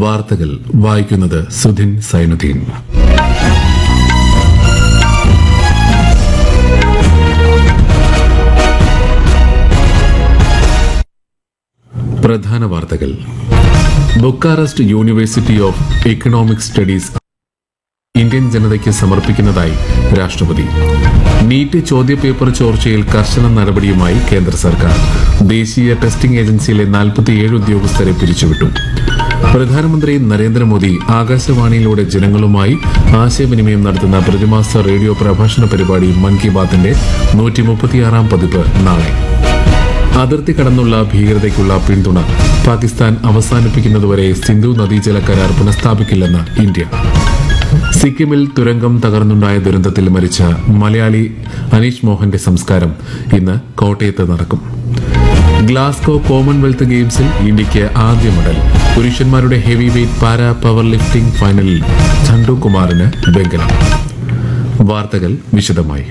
വാർത്തകൾ വായിക്കുന്നത് സുധിൻ സൈനുദ്ദീൻ പ്രധാന വാർത്തകൾ Bucharest University of Economic Studies Indian ജനതയ്ക്ക് സമർപ്പിക്കുന്നതായി രാഷ്ട്രപതി നീറ്റ് ചോദ്യപേപ്പർ ചോർച്ചയിൽ കർശന നടപടിയുമായി കേന്ദ്ര സർക്കാർ ദേശീയ ടെസ്റ്റിംഗ് ഏജൻസിയിലെ നാൽപ്പത്തിയേഴ് ഉദ്യോഗസ്ഥരെ പിരിച്ചുവിട്ടു പ്രധാനമന്ത്രി നരേന്ദ്രമോദി ആകാശവാണിയിലൂടെ ജനങ്ങളുമായി ആശയവിനിമയം നടത്തുന്ന പ്രതിമാസ റേഡിയോ പ്രഭാഷണ പരിപാടി മൻ കി ബാത്തിന്റെ നൂറ്റി മുപ്പത്തിയാറാം പതിപ്പ് നാളെ അതിർത്തി കടന്നുള്ള ഭീകരതയ്ക്കുള്ള പിന്തുണ പാകിസ്ഥാൻ അവസാനിപ്പിക്കുന്നതുവരെ സിന്ധു നദീജല കരാർ പുനഃസ്ഥാപിക്കില്ലെന്ന് ഇന്ത്യ സിക്കിമിൽ തുരങ്കം തകർന്നുണ്ടായ ദുരന്തത്തിൽ മരിച്ച മലയാളി അനീഷ് മോഹന്റെ സംസ്കാരം ഇന്ന് കോട്ടയത്ത് നടക്കും ഗ്ലാസ്കോ കോമൺവെൽത്ത് ഗെയിംസിൽ ഇന്ത്യയ്ക്ക് ആദ്യ മെഡൽ പുരുഷന്മാരുടെ heavy weight para power lifting ഫൈനലിൽ ചണ്ടു കുമാറിന് വെങ്കലം വാർത്തകൾ വിശദമായി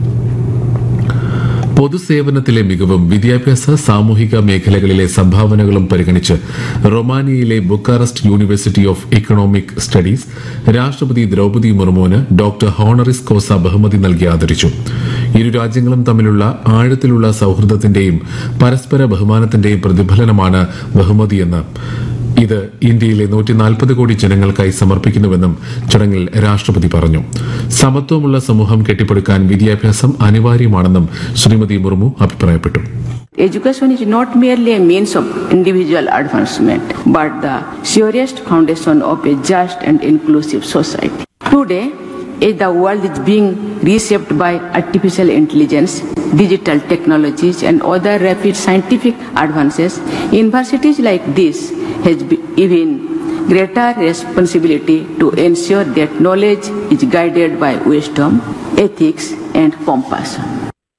പൊതുസേവനത്തിലെ മികവും വിദ്യാഭ്യാസ സാമൂഹിക മേഖലകളിലെ സംഭാവനകളും പരിഗണിച്ച് റൊമാനിയയിലെ Bucharest University of Economic Studies രാഷ്ട്രപതി ദ്രൌപതി മുർമുവിന് ഡോക്ടർ ഹോണറിസ് കോസ ബഹുമതി നൽകി ആദരിച്ചു ഇരു രാജ്യങ്ങളും തമ്മിലുള്ള ആഴത്തിലുള്ള സൌഹൃദത്തിന്റെയും പരസ്പര ബഹുമാനത്തിന്റെയും പ്രതിഫലനമാണ് ബഹുമതിയെന്ന് ഇത് ഇന്ത്യയിലെ നൂറ്റി നാൽപ്പത് കോടി ജനങ്ങൾക്കായി സമർപ്പിക്കുന്നുവെന്നും ചടങ്ങിൽ രാഷ്ട്രപതി പറഞ്ഞു സമത്വമുള്ള സമൂഹം കെട്ടിപ്പടുക്കാൻ വിദ്യാഭ്യാസം അനിവാര്യമാണെന്നും ശ്രീമതി മുർമു അഭിപ്രായപ്പെട്ടു Education is not merely a means of individual advancement, but the surest foundation of a just and inclusive society. Today, as the world is being reshaped by artificial intelligence, digital technologies, and other rapid scientific advances, universities like this has be- even greater responsibility to ensure that knowledge is guided by wisdom, ethics, and compassion.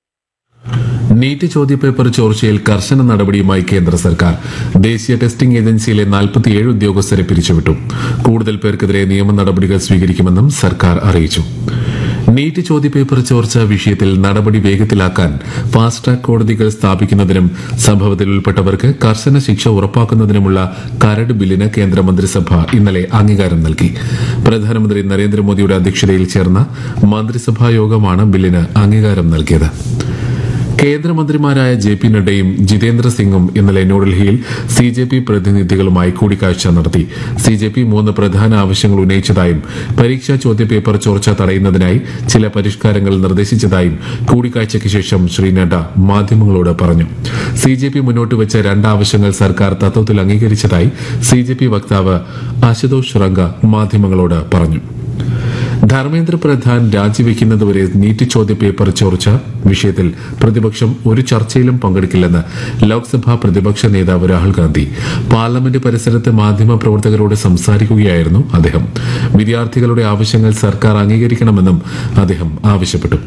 NEET ചോദ്യപേപ്പർ ചോർച്ചയിൽ കർശന നടപടിയുമായി കേന്ദ്ര സർക്കാർ ദേശീയ testing ഏജൻസിയിലെ നാൽപ്പത്തിയേഴ് ഉദ്യോഗസ്ഥരെ പിരിച്ചുവിട്ടു കൂടുതൽ പേർക്കെതിരെ നിയമ നടപടികൾ സ്വീകരിക്കുമെന്നും സർക്കാർ അറിയിച്ചു നീറ്റ് ചോദ്യപേപ്പർ ചോർച്ച വിഷയത്തിൽ നടപടി വേഗത്തിലാക്കാൻ ഫാസ്റ്റ് ട്രാക്ക് കോടതികൾ സ്ഥാപിക്കുന്നതിനും സംഭവത്തിൽ ഉൾപ്പെട്ടവർക്ക് കർശന ശിക്ഷ ഉറപ്പാക്കുന്നതിനുമുള്ള കരട് ബില്ലിന് കേന്ദ്ര മന്ത്രിസഭ ഇന്നലെ അംഗീകാരം നൽകി പ്രധാനമന്ത്രി നരേന്ദ്രമോദിയുടെ അധ്യക്ഷതയിൽ ചേർന്ന മന്ത്രിസഭാ യോഗമാണ് ബില്ലിന് അംഗീകാരം നൽകിയത് കേന്ദ്രമന്ത്രിമാരായ ജെ പി നഡ്ഡയും ജിതേന്ദ്ര സിംഗും ഇന്നലെ ന്യൂഡൽഹിയിൽ സി ജെ പി പ്രതിനിധികളുമായി കൂടിക്കാഴ്ച നടത്തി സി ജെ പി മൂന്ന് പ്രധാന ആവശ്യങ്ങൾ ഉന്നയിച്ചതായും പരീക്ഷാ ചോദ്യപേപ്പർ ചോർച്ച തടയുന്നതിനായി ചില പരിഷ്കാരങ്ങൾ നിർദ്ദേശിച്ചതായും കൂടിക്കാഴ്ചയ്ക്ക് ശേഷം ശ്രീ നഡ്ഡ മാധ്യമങ്ങളോട് പറഞ്ഞു സി ജെ പി മുന്നോട്ട് വെച്ച രണ്ട് ആവശ്യങ്ങൾ സർക്കാർ തത്വത്തിൽ അംഗീകരിച്ചതായി സി ജെ പി വക്താവ് അശുതോഷ് റംഗ മാധ്യമങ്ങളോട് പറഞ്ഞു ധർമ്മേന്ദ്ര പ്രധാൻ രാജിവെക്കുന്നതുവരെ നീറ്റ് ചോദ്യപേപ്പർ ചോർച്ച വിഷയത്തിൽ പ്രതിപക്ഷം ഒരു ചർച്ചയിലും പങ്കെടുക്കില്ലെന്ന് ലോക്സഭാ പ്രതിപക്ഷ നേതാവ് രാഹുൽ ഗാന്ധി പാർലമെന്റ് പരിസരത്ത് മാധ്യമ പ്രവർത്തകരോട് സംസാരിക്കുകയായിരുന്നു അദ്ദേഹം വിദ്യാർത്ഥികളുടെ ആവശ്യങ്ങൾ സർക്കാർ അംഗീകരിക്കണമെന്നും അദ്ദേഹം ആവശ്യപ്പെട്ടു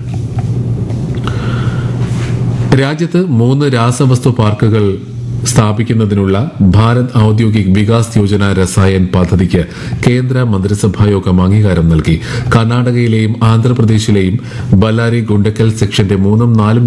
രാജ്യത്ത് മൂന്ന് രാസവസ്തു പാർക്കുകൾ സ്ഥാപിക്കുന്നതിനുള്ള ഭാരത് ഔദ്യോഗിക് വികാസ് യോജന രസായൻ പദ്ധതിക്ക് കേന്ദ്ര മന്ത്രിസഭായോഗം അംഗീകാരം നൽകി കർണാടകയിലെയും ആന്ധ്രാപ്രദേശിലെയും ബല്ലാരി ഗുണ്ടക്കൽ സെക്ഷന്റെ മൂന്നും നാലും